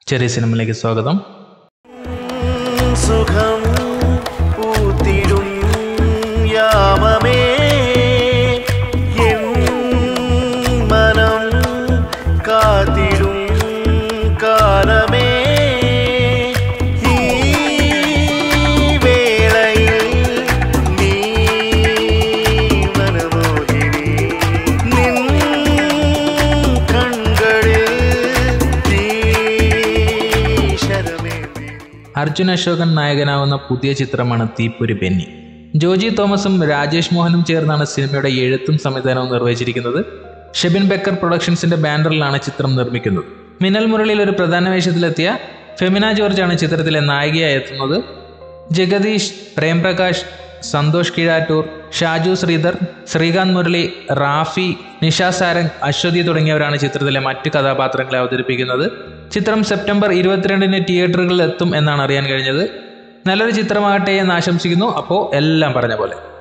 ചെറിയ സിനിമയിലേക്ക് സ്വാഗതം സുഖം പൂത്തിടും യാമമേ എൻ മനം കാത്തിടും കാലമേ ഈ വേളയിൽ നീ മനമോഹിനി നിൻ കൺകളിൽ തീ ശരമേന്തി അർജുൻ അശോകൻ നായകനാവുന്ന പുതിയ ചിത്രമാണ് തീപ്പൊരി ബെന്നി ജോജി തോമസും രാജേഷ് മോഹനും ചേർന്നാണ് സിനിമയുടെ എഴുത്തും സംവിധാനവും നിർവഹിച്ചിരിക്കുന്നത് ഷെബിൻ ബെക്കർ പ്രൊഡക്ഷൻസിന്റെ ബാനറിലാണ് ചിത്രം നിർമ്മിക്കുന്നത് മിനൽ മുരളിയിൽ ഒരു പ്രധാന വേഷത്തിലെത്തിയ ഫെമിന ജോർജാണ് ചിത്രത്തിലെ നായികയായി എത്തുന്നത് ജഗദീഷ് പ്രേംപ്രകാശ് സന്തോഷ് കീഴാറ്റൂർ ഷാജു ശ്രീധർ ശ്രീകാന്ത് മുരളി റാഫി നിഷ സാരംഗ് അശ്വതി തുടങ്ങിയവരാണ് ചിത്രത്തിലെ മറ്റ് കഥാപാത്രങ്ങളെ അവതരിപ്പിക്കുന്നത് ചിത്രം സെപ്റ്റംബർ ഇരുപത്തിരണ്ടിന് തിയേറ്ററുകളിൽ എത്തും എന്നാണ് അറിയാൻ കഴിഞ്ഞത് നല്ലൊരു ചിത്രമാകട്ടെ എന്ന് ആശംസിക്കുന്നു അപ്പോൾ എല്ലാം പറഞ്ഞ പോലെ